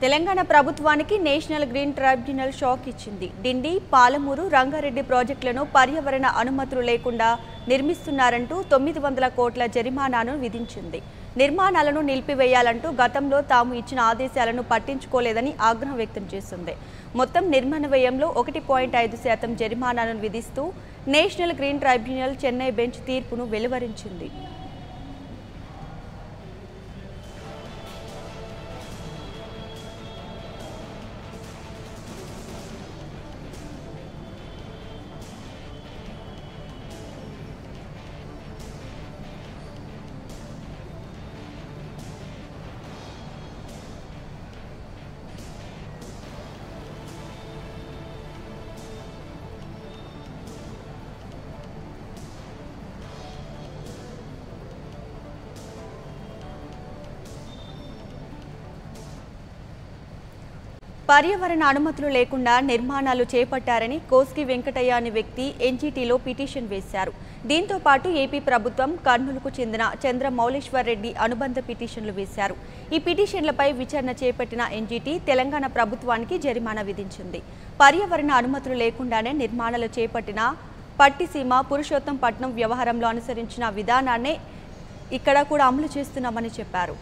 తెలంగాణ ప్రభుత్వానికి national green tribunal shock ఇచ్చింది డిండి పాలమూరు రంగారెడ్డి ప్రాజెక్టులను పర్యావరణ అనుమతులు లేకుండా నిర్మిస్తున్నారంటూ తొమ్మిది వందల కోట్ల జరిమానాను విధించింది నిర్మాణాలను నిలిపివేయాలంటూ గతంలో తాము ఇచ్చిన ఆదేశాలను పట్టించుకోలేదని ఆగ్రహం వ్యక్తం చేసింది మొత్తం నిర్మాణ వ్యయంలో ఒకటి పాయింట్ ఐదు శాతం జరిమానాను విధిస్తూ national green tribunal Chennai bench తీర్పును వెలువరించింది పర్యావరణ అనుమతులు లేకుండా నిర్మాణాలు చేపట్టారని కోస్కి వెంకటయ్య అనే వ్యక్తి ఎన్జీటీలో పిటిషన్ వేశారు దీంతో పాటు ఏపీ ప్రభుత్వం కర్నూలుకు చెందిన చంద్ర మౌలేశ్వర్ రెడ్డి అనుబంధ పిటిషన్లు వేశారు ఈ పిటిషన్లపై విచారణ చేపట్టిన ఎన్జీటీ తెలంగాణ ప్రభుత్వానికి జరిమానా విధించింది పర్యావరణ అనుమతులు లేకుండానే నిర్మాణాలు చేపట్టిన పట్టిసీమ పురుషోత్తంపట్నం వ్యవహారంలో అనుసరించిన విధానాన్నే ఇక్కడ కూడా అమలు చేస్తున్నామని చెప్పారు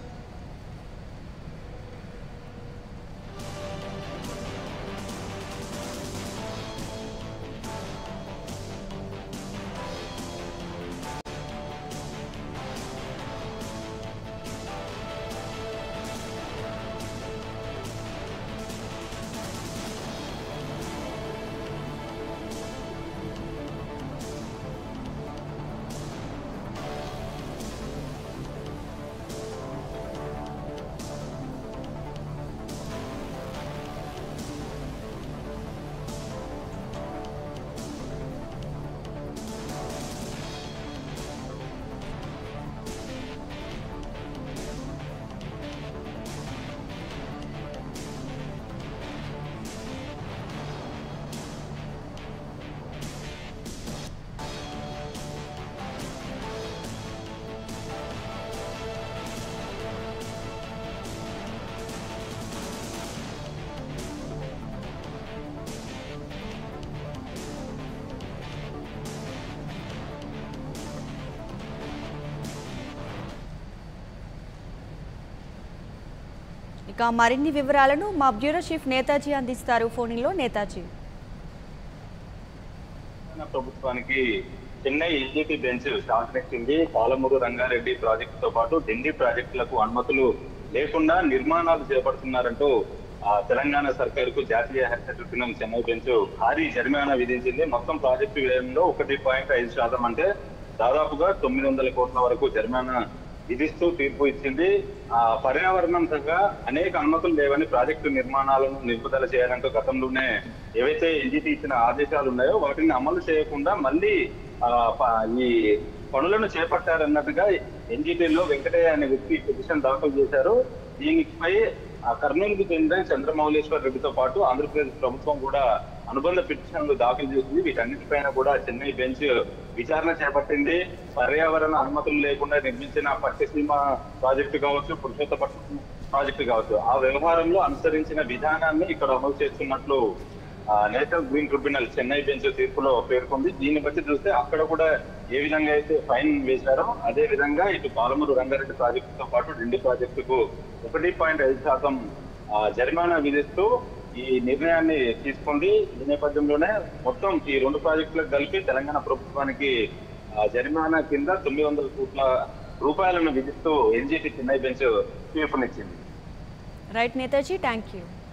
ఇక మరిన్ని వివరాలను మా బ్యూరో చీఫ్ నేతాజీ అందిస్తారు ఫోన్లో నేతాజీ తెలంగాణ ప్రభుత్వానికి చెన్నై ఎన్జిటి బెంచ్ శాసనెక్కింది పాలమూరు రంగారెడ్డి ప్రాజెక్టు తో పాటు ఢిల్లీ ప్రాజెక్టులకు అనుమతులు లేకుండా నిర్మాణాలు చేపడుతున్నారంటూ ఆ తెలంగాణ సర్కారుకు జాతీయ హరిత ట్రిబ్యునల్ చెన్నై బెంచ్ భారీ జరిమానా విధించింది మొత్తం ప్రాజెక్టు వ్యయంలో ఒకటి పాయింట్ ఐదు శాతం అంటే దాదాపుగా తొమ్మిది వందల కోట్ల వరకు జరిమానా విధిస్తూ తీర్పు ఇచ్చింది ఆ పర్యావరణంగా అనేక అనుమతులు లేవని ప్రాజెక్టు నిర్మాణాలను నిలుపుదల చేయాలంటూ గతంలోనే ఏవైతే ఎన్జిటి ఇచ్చిన ఆదేశాలు ఉన్నాయో వాటిని అమలు చేయకుండా మళ్ళీ ఆ, ప- ఈ పనులను చేపట్టారన్నట్టుగా ఎన్జిటిలో వెంకటయ్య అనే వ్యక్తి పిటిషన్ దాఖలు చేశారు దీనిపై ఆ కర్నూలుకు చెందిన చంద్రమౌళేశ్వర్ రెడ్డితో పాటు ఆంధ్రప్రదేశ్ ప్రభుత్వం కూడా అనుబంధ పిటిషన్లు దాఖలు చేసింది వీటన్నిటిపైన కూడా చెన్నై బెంచ్ విచారణ చేపట్టింది పర్యావరణ అనుమతులు లేకుండా నిర్మించిన పట్టిసీమ ప్రాజెక్టు కావచ్చు పురుషోత్తపట్నం ప్రాజెక్టు కావచ్చు ఆ వ్యవహారంలో అనుసరించిన విధానాన్ని ఇక్కడ అమలు చేస్తున్నట్లు ఆ, national green tribunal Chennai bench తీర్పులో పేర్కొంది దీన్ని బట్టి చూస్తే అక్కడ కూడా ఏ విధంగా అయితే ఫైన్ వేశారో అదే విధంగా ఇటు పాలమూరు రంగారెడ్డి ప్రాజెక్టుతో పాటు డిండి ప్రాజెక్టుకు ఒకటి పాయింట్ ఐదు శాతం ఆ, జరిమానా విధిస్తూ ఈ నిర్ణయాన్ని తీసుకుంది ఈ నేపథ్యంలోనే మొత్తం ఈ రెండు ప్రాజెక్టులకు కలిపి తెలంగాణ ప్రభుత్వానికి ఆ, జరిమానా కింద తొమ్మిది వందల కోట్ల రూపాయలను విధిస్తూ ఎన్జిటి చెన్నై బెంచ్ తీర్పునిచ్చింది రైట్ నేతాజీ థ్యాంక్ యూ